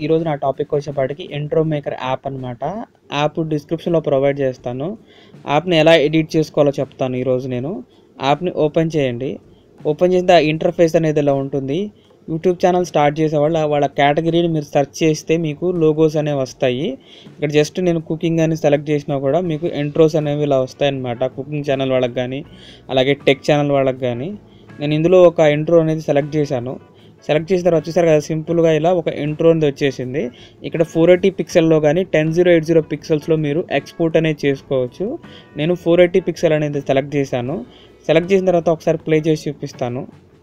ఈరోజు నా టాపిక్ వచ్చేపాటికి ఇంట్రో మేకర్ యాప్ అనమాట యాప్ డిస్క్రిప్షన్లో ప్రొవైడ్ చేస్తాను యాప్ని ఎలా ఎడిట్ చేసుకోవాలో చెప్తాను ఈరోజు నేను యాప్ని ఓపెన్ చేయండి ఓపెన్ చేసిన ఇంటర్ఫేస్ అనేది ఇలా ఉంటుంది యూట్యూబ్ ఛానల్ స్టార్ట్ చేసేవాళ్ళు వాళ్ళ కేటగిరీని మీరు సెర్చ్ చేస్తే మీకు లోగోస్ అనేవి వస్తాయి ఇక్కడ జస్ట్ నేను కుకింగ్ అని సెలెక్ట్ చేసినా కూడా మీకు ఇంట్రోస్ అనేవి ఇలా వస్తాయన్నమాట కుకింగ్ ఛానల్ వాళ్ళకి కానీ అలాగే టెక్ ఛానల్ వాళ్ళకి కానీ నేను ఇందులో ఒక ఇంట్రో అనేది సెలెక్ట్ చేశాను సెలెక్ట్ చేసిన తర్వాత వచ్చేసరికి అది సింపుల్గా ఇలా ఒక ఇంట్రో అనేది వచ్చేసింది ఇక్కడ ఫోర్ ఎయిటీ పిక్సెల్లో కానీ టెన్ జీరో ఎయిట్ జీరో పిక్సెల్స్లో మీరు ఎక్స్పోర్ట్ అనేది చేసుకోవచ్చు నేను ఫోర్ ఎయిటీ పిక్సెల్ అనేది సెలెక్ట్ చేశాను సెలెక్ట్ చేసిన తర్వాత ఒకసారి ప్లే చేసి చూపిస్తాను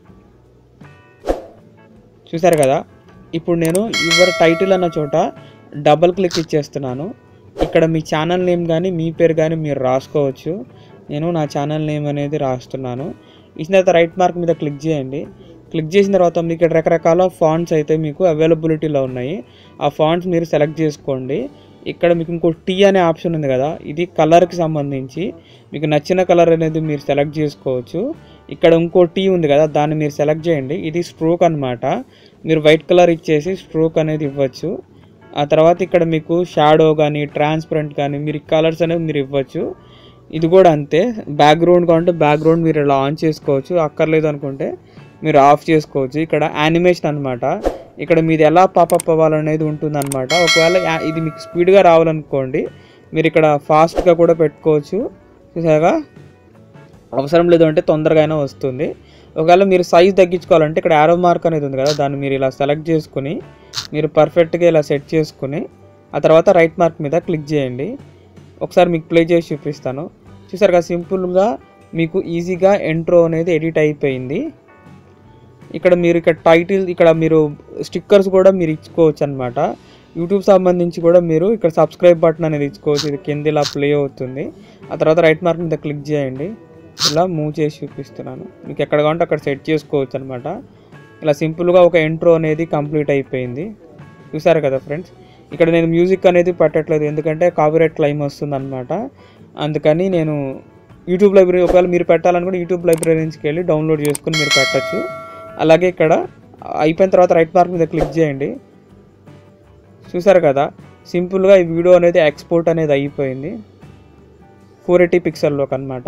చూసారు కదా ఇప్పుడు నేను యువర్ టైటిల్ అన్న చోట డబల్ క్లిక్ ఇచ్చేస్తున్నాను ఇక్కడ మీ ఛానల్ నేమ్ కానీ మీ పేరు కానీ మీరు రాసుకోవచ్చు నేను నా ఛానల్ నేమ్ అనేది రాస్తున్నాను ఇచ్చిన తర్వాత రైట్ మార్క్ మీద క్లిక్ చేయండి క్లిక్ చేసిన తర్వాత మీకు ఇక్కడ రకరకాల ఫాంట్స్ అయితే మీకు అవైలబిలిటీలో ఉన్నాయి ఆ ఫాంట్స్ మీరు సెలెక్ట్ చేసుకోండి ఇక్కడ మీకు ఇంకో టీ అనే ఆప్షన్ ఉంది కదా ఇది కలర్కి సంబంధించి మీకు నచ్చిన కలర్ అనేది మీరు సెలెక్ట్ చేసుకోవచ్చు ఇక్కడ ఇంకో టీ ఉంది కదా దాన్ని మీరు సెలెక్ట్ చేయండి ఇది స్ట్రోక్ అనమాట మీరు వైట్ కలర్ ఇచ్చేసి స్ట్రోక్ అనేది ఇవ్వచ్చు ఆ తర్వాత ఇక్కడ మీకు షాడో కానీ ట్రాన్స్పరెంట్ కానీ మీరు కలర్స్ అనేవి మీరు ఇవ్వచ్చు ఇది కూడా అంతే బ్యాక్గ్రౌండ్ కావాలంటే బ్యాక్గ్రౌండ్ మీరు ఇలా ఆన్ చేసుకోవచ్చు అక్కర్లేదు అనుకుంటే మీరు ఆఫ్ చేసుకోవచ్చు ఇక్కడ యానిమేషన్ అనమాట ఇక్కడ మీది ఎలా పాపప్ అవ్వాలనేది ఉంటుందన్నమాట ఒకవేళ యా- ఇది మీకు స్పీడ్గా రావాలనుకోండి మీరు ఇక్కడ ఫాస్ట్గా కూడా పెట్టుకోవచ్చు చూసాగా అవసరం లేదు అంటే తొందరగా అయినా వస్తుంది ఒకవేళ మీరు సైజ్ తగ్గించుకోవాలంటే ఇక్కడ యారో మార్క్ అనేది ఉంది కదా దాన్ని మీరు ఇలా సెలెక్ట్ చేసుకుని మీరు పర్ఫెక్ట్గా ఇలా సెట్ చేసుకుని ఆ తర్వాత రైట్ మార్క్ మీద క్లిక్ చేయండి ఒకసారి మీకు ప్లే చేసి చూపిస్తాను చూసారు కదా సింపుల్గా మీకు ఈజీగా ఎంట్రో అనేది ఎడిట్ అయిపోయింది ఇక్కడ మీరు ఇక్కడ టైటిల్ ఇక్కడ మీరు స్టిక్కర్స్ కూడా మీరు ఇచ్చుకోవచ్చు అనమాట యూట్యూబ్ సంబంధించి కూడా మీరు ఇక్కడ సబ్స్క్రైబ్ బటన్ అనేది ఇచ్చుకోవచ్చు ఇది కింద ఇలా ప్లే అవుతుంది ఆ తర్వాత రైట్ మార్క్ మీద క్లిక్ చేయండి ఇలా మూవ్ చేసి చూపిస్తున్నాను మీకు ఎక్కడ కావాలంటే అక్కడ సెట్ చేసుకోవచ్చు అనమాట ఇలా సింపుల్గా ఒక ఎంట్రో అనేది కంప్లీట్ అయిపోయింది చూసారు కదా ఫ్రెండ్స్ ఇక్కడ నేను మ్యూజిక్ అనేది పెట్టట్లేదు ఎందుకంటే కాపీరైట్ క్లైమ్ వస్తుంది అనమాట అందుకని నేను యూట్యూబ్ లైబ్రరీ ఒకవేళ మీరు పెట్టాలనుకుంటే యూట్యూబ్ లైబ్రరీ నుంచి వెళ్ళి డౌన్లోడ్ చేసుకుని మీరు పెట్టచ్చు అలాగే ఇక్కడ అయిపోయిన తర్వాత రైట్ మార్క్ మీద క్లిక్ చేయండి చూసారు కదా సింపుల్గా ఈ వీడియో అనేది ఎక్స్పోర్ట్ అనేది అయిపోయింది ఫోర్ ఎయిటీ పిక్సెల్లోకి అనమాట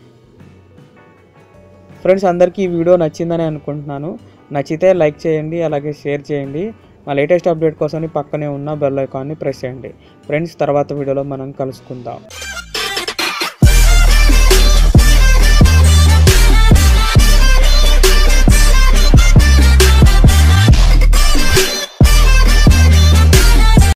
ఫ్రెండ్స్ అందరికీ ఈ వీడియో నచ్చిందని అనుకుంటున్నాను నచ్చితే లైక్ చేయండి అలాగే షేర్ చేయండి మా లేటెస్ట్ అప్డేట్ కోసం పక్కనే ఉన్న బెల్ ఐకాన్ని ప్రెస్ చేయండి ఫ్రెండ్స్ తర్వాత వీడియోలో మనం కలుసుకుందాం